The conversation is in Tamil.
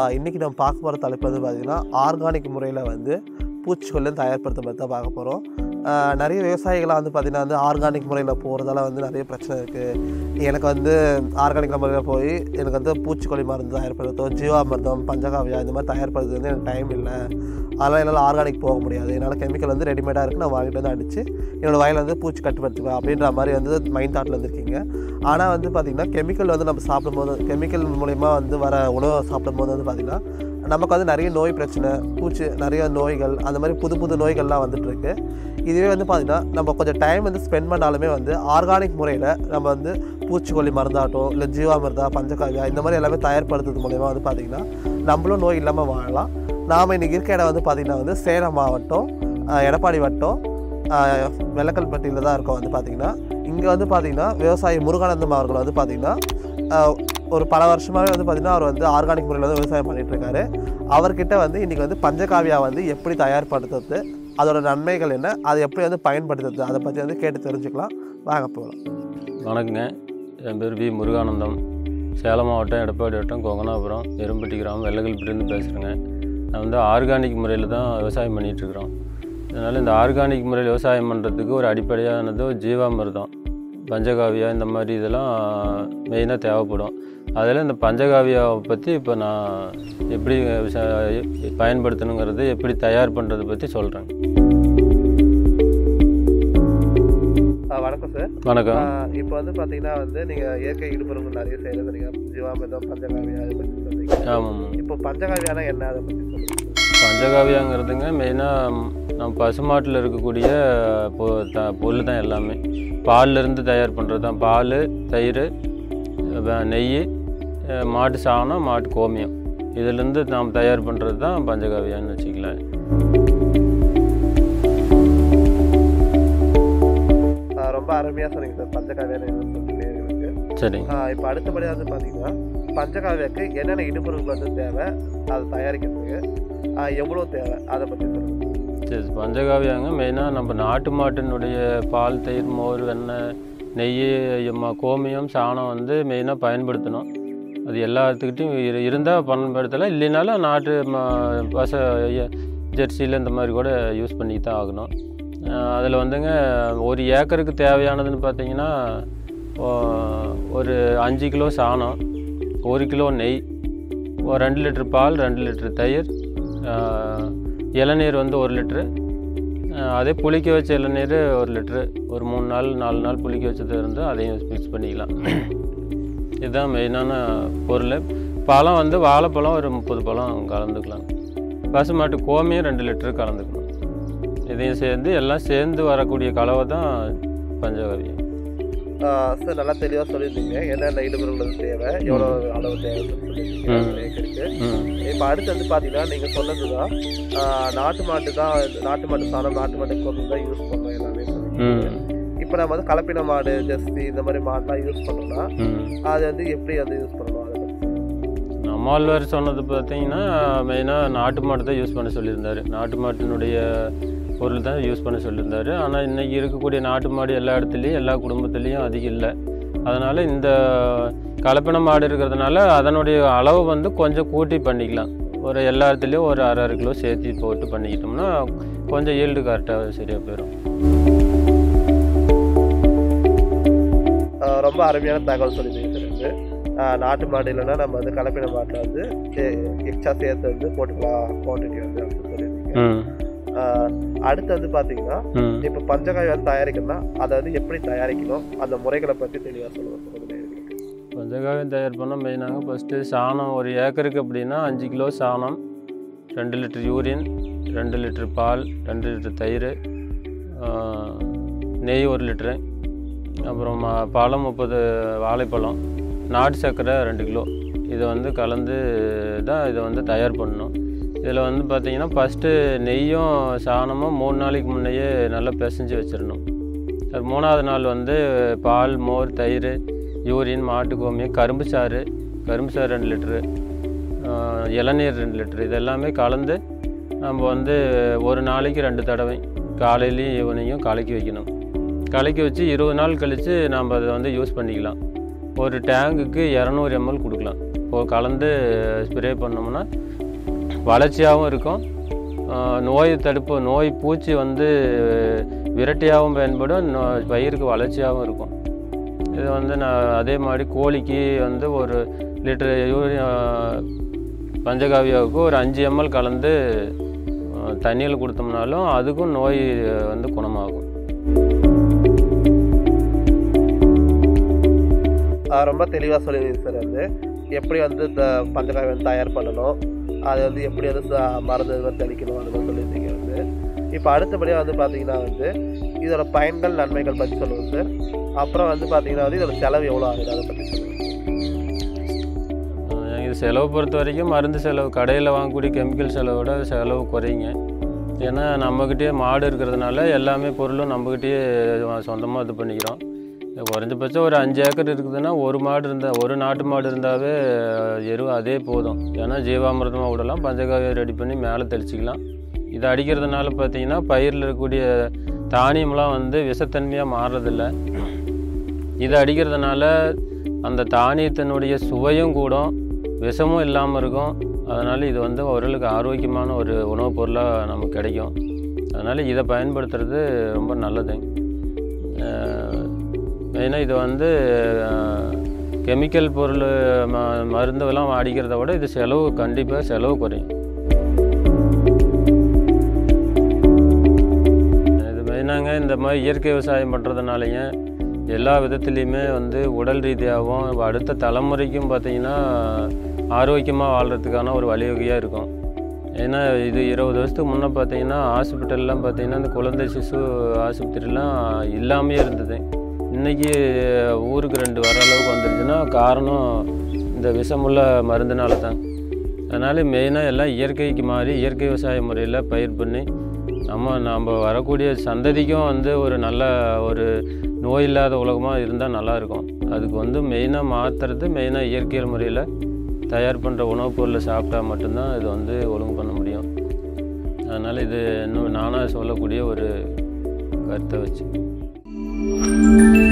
இன்றைக்கி நம்ம பார்க்க போகிற தலைப்பு வந்து பார்த்திங்கன்னா ஆர்கானிக் முறையில் வந்து பூச்சிக்கொல்லி தயார்படுத்த பற்றி தான் பார்க்க போகிறோம் நிறைய விவசாயிகளாக வந்து பார்த்திங்கன்னா வந்து ஆர்கானிக் முறையில் போகிறதால வந்து நிறைய பிரச்சனை இருக்குது எனக்கு வந்து ஆர்கானிக் முறையில் போய் எனக்கு வந்து பூச்சிக்கொல்லி மருந்து தயார்படுத்தோ ஜீவாமிர்தம் பஞ்சகாவியா இந்த மாதிரி தயார்படுத்துறது வந்து எனக்கு டைம் இல்லை அதனால் என்னால் ஆர்கானிக் போக முடியாது என்னால் கெமிக்கல் வந்து ரெடிமேடாக இருக்குது நான் வாங்கிட்டு வந்து அடித்து என்னோடய வயலில் வந்து பூச்சி கட்டுப்படுத்துவேன் அப்படின்ற மாதிரி வந்து மைண்ட் தாட்டில் வந்துருக்கீங்க ஆனால் வந்து பார்த்திங்கன்னா கெமிக்கல் வந்து நம்ம சாப்பிடும்போது கெமிக்கல் மூலயமா வந்து வர உணவை சாப்பிடும்போது வந்து பார்த்திங்கன்னா நமக்கு வந்து நிறைய நோய் பிரச்சனை பூச்சி நிறைய நோய்கள் அந்த மாதிரி புது புது நோய்கள்லாம் வந்துட்டு இருக்கு இதுவே வந்து பார்த்திங்கன்னா நம்ம கொஞ்சம் டைம் வந்து ஸ்பெண்ட் பண்ணாலுமே வந்து ஆர்கானிக் முறையில் நம்ம வந்து பூச்சிக்கொல்லி மருந்தாகட்டும் இல்லை ஜீவாமிர்தா பஞ்சகாவியா இந்த மாதிரி எல்லாமே தயார்படுத்துறது மூலயமா வந்து பார்த்திங்கன்னா நம்மளும் நோய் இல்லாமல் வாழலாம் நாம் இன்றைக்கி இருக்க இடம் வந்து பார்த்திங்கன்னா வந்து சேலம் மாவட்டம் ஆஹ் எடப்பாடி வட்டம் ஆஹ் வெள்ளக்கல்பட்டியில் தான் இருக்கோம் வந்து பார்த்திங்கன்னா இங்கே வந்து பார்த்திங்கன்னா விவசாயி முருகானந்தம் அவர்கள் வந்து பார்த்திங்கன்னா ஆஹ் ஒரு பல வருஷமாகவே வந்து பார்த்திங்கன்னா அவர் வந்து ஆர்கானிக் முறையில் வந்து விவசாயம் பண்ணிட்டு இருக்காரு அவர்கிட்ட வந்து இன்றைக்கி வந்து பஞ்சகாவியா வந்து எப்படி தயார்படுத்துறது அதோட நன்மைகள் என்ன அதை எப்படி வந்து பயன்படுத்துறது அதை பற்றி வந்து கேட்டு தெரிஞ்சுக்கலாம் வாங்க போகலாம் வணக்கங்க என் பேர் வி முருகானந்தம் சேலம் மாவட்டம் எடப்பாடி வட்டம் கொங்கனாபுரம் எறும்பட்டி கிராமம் வெள்ளகல்பிட்டிருந்து பேசுகிறேங்க நான் வந்து ஆர்கானிக் முறையில் தான் விவசாயம் பண்ணிகிட்ருக்குறோம் அதனால் இந்த ஆர்கானிக் முறையில் விவசாயம் பண்ணுறதுக்கு ஒரு அடிப்படையானது ஒரு ஜீவாமிர்தம் பஞ்சகாவியா இந்த மாதிரி இதெல்லாம் மெயினாக தேவைப்படும் அதில் இந்த பஞ்சகாவியாவை பற்றி இப்போ நான் எப்படி விவசாய- பயன்படுத்தணுங்கிறது எப்படி தயார் பண்ணுறதை பற்றி சொல்கிறேன் வணக்கம் சார் வணக்கம் இப்போ வந்து பார்த்தீங்கன்னா வந்து நீங்கள் இயற்கை ஈடுபடுறது நிறைய செய்கிறது நீங்கள் ஜீவாமிர்தம் பஞ்சகாவியா அதை பற்றி சொல்றீங்க ஆமாம் இப்போ பஞ்சகாவியானா என்ன அதை பற்றி சொல்லுங்கள் பஞ்சகாவியாங்கிறதுங்க மெயினாக நம்ம பசுமாட்டில் இருக்கக்கூடிய பொ த பொருள் தான் எல்லாமே பால்லேருந்து தயார் பண்ணுறது தான் பால் தயிர் வ- நெய் அஹ் மாட்டு சாணம் மாட்டு கோமியம் இதிலேருந்து நாம் தயார் பண்ணுறது தான் பஞ்சகாவியான்னு வச்சுக்கலாம் ஆஹ் ரொம்ப அருமையாக சொன்னீங்க சார் பஞ்சகாவியான என்ன சொல்லிட்டு எங்களுக்கு சரிங்க இப்போ அடுத்தபடியாக வந்து பார்த்தீங்கன்னா பஞ்சகாவியாக்கு என்னென்ன இடுபொருட்கள் வந்து தேவை அதை தயாரிக்கிறதுக்கு ஆஹ் எவ்வளோ தேவை அதை பற்றி சொல்லுங்கள் சரி பஞ்சகாவியாங்க மெயினாக நம்ம நாட்டு மாட்டினுடைய பால் தயிர் மோர் வெண்ணெய் நெய் ம- கோமியம் சாணம் வந்து மெயினாக பயன்படுத்தணும் அது எல்லாத்துக்கிட்டையும் இரு இருந்தால் பயன்படுத்தலாம் இல்லைனாலும் நாட்டு ம- பச ஜெர்சியில் இந்த மாதிரி கூட யூஸ் பண்ணி தான் ஆகணும் அதில் வந்துங்க ஒரு ஏக்கருக்கு தேவையானதுன்னு பார்த்தீங்கன்னா ஓ- ஒரு அஞ்சு கிலோ சாணம் ஒரு கிலோ நெய் ஒரு ரெண்டு லிட்டர் பால் ரெண்டு லிட்டர் தயிர் ஆஹ், இளநீர் வந்து ஒரு லிட்ரு ஆஹ், அதே புளிக்க வச்ச இளநீர் ஒரு லிட்ரு ஒரு மூணு நாள் நாலு நாள் புளிக்க வச்சது இருந்தால் அதையும் மிக்ஸ் பண்ணிக்கலாம் இதுதான் மெயினான பொருள் பழம் வந்து வாழைப்பழம் ஒரு முப்பது பழம் கலந்துக்கலாம் பசுமாட்டு கோமியம் ரெண்டு லிட்டரு கலந்துக்கணும் இதையும் சேர்ந்து எல்லாம் சேர்ந்து வரக்கூடிய கலவை தான் பஞ்சகவியம் சார் நல்லா தெளிவாக சொல்லியிருந்தீங்க என்னென்ன இடுபொருள் வந்து தேவை எவ்வளோ அளவு தேவை சொல்லியிருக்கீங்க ம். ஏக்கருக்கு ம் இப்போ அடுத்து வந்து பார்த்தீங்கன்னா நீங்கள் சொன்னது தான் நாட்டு மாட்டு தான் நாட்டு மாட்டு சாணம் நாட்டு மாட்டு பொருள் தான் யூஸ் பண்ணோம் எல்லாமே சொன்னீங்க ம் இப்போ நம்ம வந்து கலப்பின மாடு ஜெர்சி இந்த மாதிரி மாடுலாம் யூஸ் பண்ணோம்னா ம் அது வந்து எப்படி வந்து யூஸ் பண்ணணும் அதை பற்றி நம்மாழ்வார் சொன்னது பார்த்தீங்கன்னா மெயினாக நாட்டு மாடு தான் யூஸ் பண்ண சொல்லியிருந்தாரு நாட்டு மாட்டினுடைய பொருள் தான் யூஸ் பண்ண சொல்லியிருந்தாரு ஆனால் இன்றைக்கி இருக்கக்கூடிய நாட்டு மாடு எல்லா இடத்துலையும் எல்லா குடும்பத்துலேயும் அதிகம் இல்லை அதனால் இந்த கலப்பின மாடு இருக்கிறதுனால அதனுடைய அளவு வந்து கொஞ்சம் கூட்டி பண்ணிக்கலாம் ஒரு எல்லா இடத்துலையும் ஒரு அரை அரை கிலோ சேர்த்து போட்டு பண்ணிக்கிட்டோம்னா கொஞ்சம் ஈல்டு கரெக்டாக சரியாக போயிடும் ஆஹ் ரொம்ப அருமையான தகவல் சொல்லியிருந்தீங்க சார் வந்து ஆஹ் நாட்டு மாடு இல்லைன்னா நம்ம வந்து கலப்பின மாட்டில் வந்து எக்ஸ்ட்ரா சேர்த்து வந்து போட்டுக்கலாம் குவான்டிட்டி வந்து அப்படின்னு சொல்லியிருந்தீங்க ம் ஆஹ் அடுத்து வந்து பார்த்தீங்கன்னா ம் இப்போ பஞ்சகாய் வந்து தயாரிக்கணும்னா அதை வந்து எப்படி தயாரிக்கணும் அந்த முறைகளை பற்றி தெளிவாக சொல்லுங்கள் சார் கொஞ்சம் நேயர்களுக்கு. பஞ்சகாவியம் தயார் பண்ண மெயினாக ஃபஸ்ட்டு சாணம் ஒரு ஏக்கருக்கு அப்படின்னா அஞ்சு கிலோ சாணம் ரெண்டு லிட்டர் யூரின் ரெண்டு லிட்டர் பால் ரெண்டு லிட்டர் தயிர் ஆஹ், நெய் ஒரு லிட்ரு அப்புறம் ம- பழம் முப்பது வாழைப்பழம் நாட்டு சர்க்கரை ரெண்டு கிலோ இதை வந்து கலந்து தான் இதை வந்து தயார் பண்ணணும் இதில் வந்து பார்த்தீங்கன்னா ஃபஸ்ட்டு நெய்யும் சாணமும் மூணு நாளைக்கு முன்னையே நல்லா பிசைஞ்சு வச்சிடணும் அது மூணாவது நாள் வந்து பால் மோர் தயிர் யூரின் மாட்டு கோமியம் கரும்பு சாறு கரும்பு சாறு ரெண்டு லிட்ரு ஆஹ் இளநீர் ரெண்டு லிட்ரு இது எல்லாமே கலந்து நம்ம வந்து ஒரு நாளைக்கு ரெண்டு தடவை காலையிலையும் ஈவினிங்கும் கலக்கி வைக்கணும் கலக்கி வச்சு இருபது நாள் கழித்து நம்ம அதை வந்து யூஸ் பண்ணிக்கலாம் ஒரு டேங்குக்கு இரநூறு எம்எல் கொடுக்கலாம் போ கலந்து ஸ்ப்ரே பண்ணோம்னா வளர்ச்சியாகவும் இருக்கும் ஆஹ் நோய் தடுப்பு நோய் பூச்சி வந்து விரட்டியாகவும் பயன்படும் நோ- பயிருக்கு வளர்ச்சியாகவும் இருக்கும் இது வந்து நான் அதே மாதிரி கோழிக்கு வந்து ஒரு லிட்டர் யூரியா பஞ்சகாவியாவுக்கு ஒரு அஞ்சு எம்எல் கலந்து ஆஹ் தண்ணியில் கொடுத்தோம்னாலும் அதுக்கும் நோய் வந்து குணமாகும் ஆஹ் ரொம்ப தெளிவாக சொல்லியிருந்தீங்க சார் வந்து எப்படி வந்து இந்த பஞ்சகாய் வந்து தயார் பண்ணணும் அது வந்து எப்படி வந்து ச- மருந்து இது மாதிரி தெளிக்கணும் அது மாதிரி சொல்லியிருந்தீங்க வந்து இப்போ அடுத்தபடியாக வந்து பார்த்தீங்கன்னா வந்து இதோட பயன்கள் நன்மைகள் பற்றி சொல்லுவோம் சார் அப்புறம் வந்து பார்த்தீங்கன்னா வந்து இதோட செலவு எவ்வளோ ஆகுது அதை பற்றி சொல்லுங்கள் ஆஹ் இது செலவு பொறுத்த வரைக்கும் மருந்து செலவு கடையில் வாங்கக்கூடிய கெமிக்கல் செலவோட செலவு குறையுங்க ஏன்னா நம்மக்கிட்டே மாடு இருக்கிறதுனால எல்லாமே பொருளும் நம்மக்கிட்டேயே சொந்தமாக இது பண்ணிக்கிறோம் குறைஞ்சபட்சம் ஒரு அஞ்சு ஏக்கர் இருக்குதுன்னா ஒரு மாடு இருந்தால் ஒரு நாட்டு மாடு இருந்தாவே எரு அதே போதும் ஏன்னா ஜீவாமிர்தமாக விடலாம் பஞ்சகாவியை ரெடி பண்ணி மேலே தெளிச்சிக்கலாம் இதை அடிக்கிறதுனால பார்த்தீங்கன்னா பயிரில் இருக்கக்கூடிய தானியம்லாம் வந்து விஷத்தன்மையாக மாறுறதில்ல இதை அடிக்கிறதுனால அந்த தானியத்தினுடைய சுவையும் கூடும் விஷமும் இல்லாமல் இருக்கும் அதனால் இது வந்து ஓரளவுக்கு ஆரோக்கியமான ஒரு உணவுப் பொருளாக நமக்கு கிடைக்கும் அதனால் இதை பயன்படுத்துறது ரொம்ப நல்லது மெயினாக இது வந்து கெமிக்கல் பொருள் ம மருந்துலாம் அடிக்கிறத விட இது செலவு கண்டிப்பாக செலவு குறையும் இது மெயினாங்க இந்த மாதிரி இயற்கை விவசாயம் பண்ணுறதுனாலையும் எல்லா விதத்துலேயுமே வந்து உடல் ரீதியாகவும் அடுத்த தலைமுறைக்கும் பார்த்தீங்கன்னா ஆரோக்கியமாக வாழ்கிறதுக்கான ஒரு வழிவகையாக இருக்கும் ஏன்னா இது இருபது வருஷத்துக்கு முன்னே பார்த்தீங்கன்னா ஹாஸ்பிட்டல்லாம் பார்த்தீங்கன்னா இந்த குழந்தை சிசு ஆஸ்பத்திரிலாம் இல்லாமையே இருந்தது இன்றைக்கி ஊருக்கு ரெண்டு வர அளவுக்கு வந்துருச்சுன்னா காரணம் இந்த விஷமுள்ள மருந்துனால தான் அதனால் மெயினாக எல்லாம் இயற்கைக்கு மாறி இயற்கை விவசாய முறையில் பயிர் பண்ணி நம்ம நம்ம வரக்கூடிய சந்ததிக்கும் வந்து ஒரு நல்ல ஒரு நோய் இல்லாத உலகமாக இருந்தால் நல்லாயிருக்கும் அதுக்கு வந்து மெயினாக மாற்றுறது மெயினாக இயற்கையல் முறையில் தயார் பண்ணுற உணவுப் பொருளை சாப்பிட்டா மட்டும்தான் இது வந்து ஒழுங்கு பண்ண முடியும் அதனால் இது இன்னும் நானாக சொல்லக்கூடிய ஒரு கருத்தை வச்சு